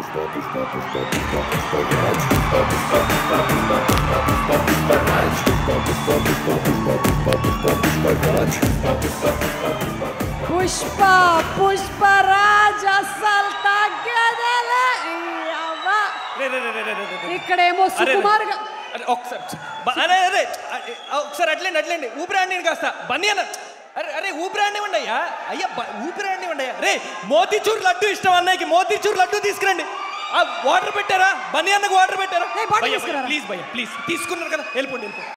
పుష్ప పుష్పరాజ్ అస్సలు తగ్గదలే ఈ అవ్వ. రే, రే, రే, రే, రే, రే, రే. ఇక్కడేమో అరే, రే. సుకుమార్ గా అరే, ఒకసారి బ- అరే అరే అరే, ఒకసారి అట్లేండి అట్లేండి ఊపిరాండి కాస్త బన్నీ అన్న అరే అరే ఊపిరాండి అయ్యా అయ్యా బ- ఊపిరాండి అయ్యా రే మోతీచూర్ లడ్డు ఇష్టం అన్నయ్యకి మోతీచూర్ లడ్డు తీసుకురండి ఆ వాటర్ పెట్టారా బన్నీ అన్నకు వాటర్ పెట్టారా ఏ, బాటిల్ తీసుకురారా. ప్లీజ్ భయ్య ప్లీజ్ తీసుకున్నారు కదా వెళ్ళిపోండి వెళ్ళిపోండి